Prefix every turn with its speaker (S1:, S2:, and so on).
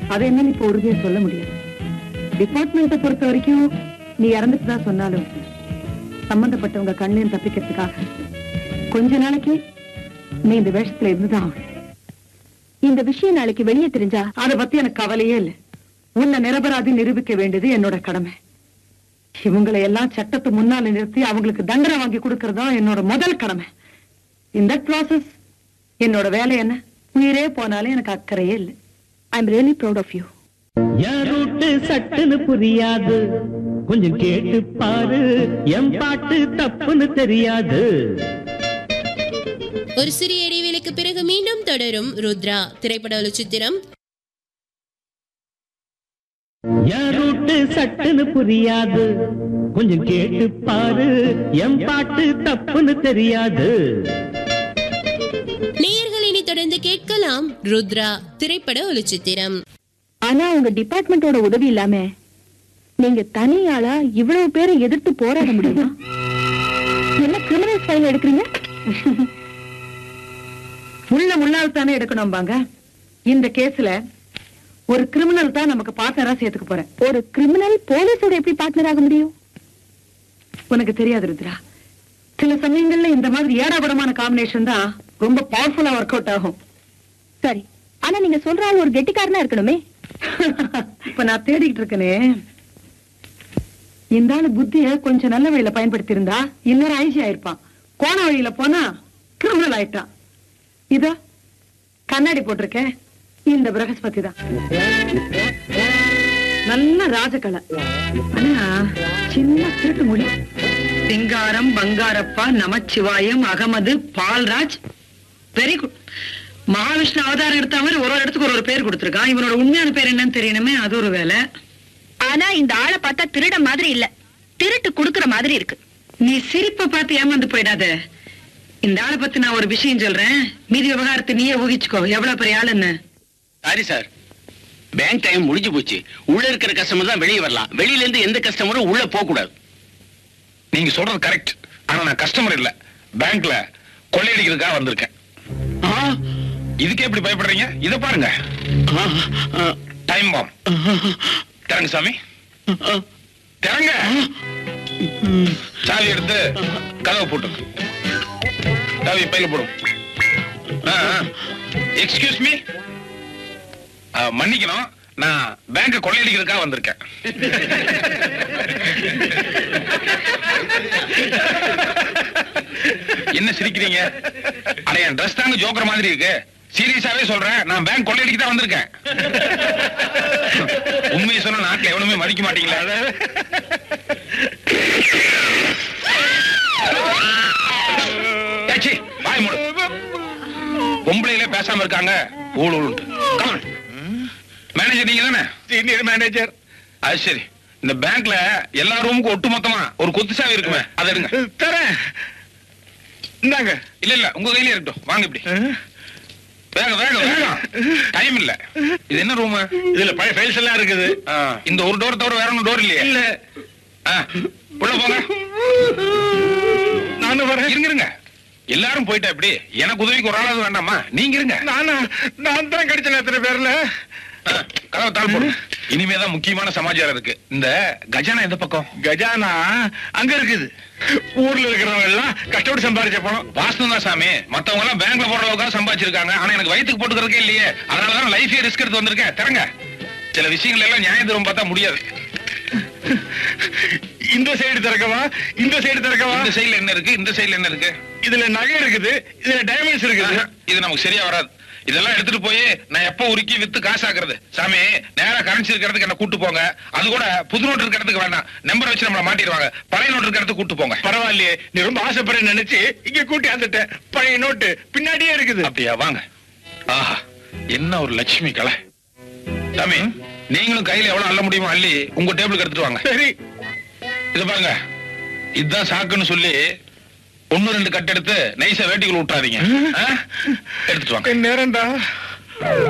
S1: அதை என்னன்னு இப்ப உறுதியா சொல்ல முடியாது டிபார்ட்மெண்ட்டை பொறுத்த வரைக்கும் நீ இறந்துட்டு தான் சொன்னாலும் சம்பந்தப்பட்டவங்க கண்ணையும் தப்பிக்கிறதுக்காக கொஞ்ச நாளைக்கு நீ இந்த வேஷத்துல இருந்துதான் ஆகணும். இந்த விஷயம் நாளைக்கு வெளியே தெரிஞ்சா அத பத்தி எனக்கு கவலையே இல்லை உன்னை நிரபராதி நிரூபிக்க வேண்டியது என்னோட கடமை இவங்களை எல்லாம் சட்டத்து முன்னால நிறுத்தி அவங்களுக்கு தண்டனை வாங்கி கொடுக்கறதா என்னோட முதல் கடமை இந்த ப்ராசஸ் என்னோட வேலை என்ன உயிரே போனாலும் எனக்கு அக்கறையே இல்லை I am really proud of you
S2: என் ரூட்டு சட்டுன்னு புரியாது கொஞ்சம் கேட்டு பாரு என் பாட்டு தப்புன்னு தெரியாது
S3: ஒரு சிறிய இடைவேளைக்கு பிறகு மீண்டும் தொடரும் ருத்ரா திரைப்பட ஒளிச்சித்திரம்
S2: என் ரூட்டு சட்டுன்னு புரியாது கொஞ்சம் கேட்டு பாரு என் பாட்டு தப்புன்னு தெரியாது
S3: நேயர்கள் இனி தொடர்ந்து கேட்கலாம் ருத்ரா திரைப்பட ஒளிச்சித்திரம்
S1: ஆனா உங்க டிபார்ட்மெண்டோட உதவி இல்லாம நீங்க தனியாளா இவ்வளவு பேரை எதிர்த்து போராட முடியுமா என்ன கிரிமினல் ஃபைல் எடுக்கிறீங்க முள்ள முள்ளால் தானே எடுக்கணும் பாங்க இந்த கேஸ்ல ஒரு கிரிமினல் தான் நமக்கு பார்ட்னரா சேர்த்துக்க போறேன் ஒரு கிரிமினல் போலீஸோட எப்படி பார்ட்னர் ஆக முடியும் உனக்கு தெரியாது ருத்ரா சில சமயங்கள்ல இந்த மாதிரி ஏடாபடமான காம்பினேஷன் தான் ரொம்ப பவர்ஃபுல்லா ஒர்க் அவுட் ஆகும் சரி ஆனா நீங்க சொல்ற ஆள் ஒரு கெட்டிக்காரனா இருக்கணுமே இப்ப நான் தேடிட்டு இருக்கனே இந்த ஆளு புத்திய கொஞ்சம் நல்ல வழியில பயன்படுத்தி இருந்தா இன்னொரு ஐசி ஆயிருப்பான் கோண வழியில போனா கிரிமினல் ஆயிட்டான் இதோ கண்ணாடி போட்டிருக்கேன் இந்த பிரகஸ்பதி தான் நல்ல ராஜகலை ஆனா சின்ன திருட்டு மொழி சிங்காரம் பங்காரப்பா நமச்சிவாயம் அகமது பால்ராஜ் வெரி குட் மகாவிஷ்ணு அவதாரம் எடுத்த மாதிரி ஒரு ஒரு இடத்துக்கு ஒரு ஒரு பேர் கொடுத்திருக்கான் இவனோட உண்மையான பேர் என்னன்னு தெரியணுமே அது ஒரு வேலை
S4: ஆனா இந்த ஆளை பார்த்தா திருட மாதிரி இல்ல திருட்டு குடுக்குற மாதிரி இருக்கு
S1: நீ சிரிப்பை பார்த்து ஏமாந்து போயிடாத இந்த ஆளை பத்தி நான் ஒரு விஷயம் சொல்றேன் மீதி விவகாரத்தை நீயே ஊகிச்சுக்கோ எவ்வளவு பெரிய ஆளுன்னு
S5: சாரி சார் பேங்க் டைம் முடிஞ்சு போச்சு உள்ள இருக்கிற கஸ்டமர் தான் வெளியே வரலாம் வெளியில இருந்து எந்த கஸ்டமரும் உள்ள போக கூடாது
S6: நீங்க சொல்றது கரெக்ட் ஆனா நான் கஸ்டமர் இல்ல பேங்க்ல கொள்ளையடிக்கிறதுக்காக வந்திருக்கேன் இதுக்கே எப்படி பயப்படுறீங்க இத பாருங்க டைம் பாம் திறங்க சாமி திறங்க சாவி எடுத்து கதவை போட்டு சாவி பையில போடும் எக்ஸ்கியூஸ் மீ மன்னிக்கணும் நான் பேங்க கொள்ளையடிக்கிறதுக்காக வந்திருக்கேன் என்ன சிரிக்கிறீங்க அட என் ட்ரெஸ் தாங்க ஜோக்கர் மாதிரி இருக்கு சீரியஸாவே சொல்றேன் நான் பேங்க் கொள்ளையடிக்க தான் வந்திருக்கேன் உண்மையை சொன்னா நாட்டுல எவனுமே மதிக்க மாட்டீங்களா ஏச்சி, வாய் மூடு பொம்பளையிலே பேசாம இருக்காங்க ஊழு மேனேஜர் நீங்க தானே சீனியர் மேனேஜர் அது சரி இந்த பேங்க்ல எல்லா ரூமுக்கும் ஒட்டு மொத்தமா ஒரு கொத்து சாவி இருக்குமே அதை எடுங்க தரேன் இந்தாங்க இல்ல இல்ல உங்க கையிலே இருக்கட்டும் வாங்க இப்படி வேகம் வேகம் வேகம் டைம் இல்ல இது என்ன ரூம் இதுல பழைய ஃபைல்ஸ் எல்லாம் இருக்குது இந்த ஒரு டோர் தவிர வேற ஒன்னும் டோர் இல்லையே இல்ல உள்ள போங்க நானும் வரேன் இருங்க இருங்க எல்லாரும் போயிட்டா எப்படி எனக்கு உதவிக்கு ஒரு ஆளாவது வேண்டாமா நீங்க இருங்க நானா நான் தான் கிடைச்சேன் எத்தனை பேர்ல கதவை தாள் போடு இனிமேதான் முக்கியமான சமாச்சாரம் இருக்கு இந்த கஜானா எந்த பக்கம் கஜானா அங்க இருக்குது ஊர்ல இருக்கிறவங்க எல்லாம் கஷ்டப்பட்டு சம்பாதிச்ச பணம் வாசனம் தான் சாமி மத்தவங்க எல்லாம் பேங்க்ல போடுற அளவுக்கு சம்பாதிச்சிருக்காங்க ஆனா எனக்கு வயிற்றுக்கு போட்டுக்கிறதுக்கே இல்லையே அதனாலதான் லைஃபே ரிஸ்க் எடுத்து வந்திருக்கேன் திறங்க சில விஷயங்கள் எல்லாம் நியாய தரும் பார்த்தா முடியாது இந்த சைடு திறக்கவா இந்த சைடு திறக்கவா இந்த சைடுல என்ன இருக்கு இந்த சைடுல என்ன இருக்கு இதுல நகை இருக்குது இதுல டைமண்ட்ஸ் இருக்குது இது நமக்கு சரியா வராது இதெல்லாம் எடுத்துட்டு போய் நான் எப்ப உருக்கி வித்து காசாக்குறது சாமி நேரா கரன்சி இருக்கிறதுக்கு என்ன கூட்டு போங்க அது கூட புது நோட்டு இருக்கிறதுக்கு வேண்டாம் நம்பர் வச்சு நம்மள மாட்டிடுவாங்க பழைய நோட்டு இருக்கிறதுக்கு கூட்டு போங்க பரவாயில்லையே நீ ரொம்ப ஆசைப்படுற நினைச்சு இங்க கூட்டி வந்துட்டேன் பழைய நோட்டு பின்னாடியே இருக்குது அப்படியா வாங்க ஆஹா என்ன ஒரு லட்சுமி கலை சாமி நீங்களும் கையில எவ்வளவு அள்ள முடியுமோ அள்ளி உங்க டேபிளுக்கு எடுத்துட்டு வாங்க சரி இது பாருங்க இதுதான் சாக்குன்னு சொல்லி ஒன்னு ரெண்டு கட் எடுத்து நைஸா வேட்டிக்குள்ள விட்டுறாதீங்க ஆ? எடுத்துட்டு வாங்க நேரம்டா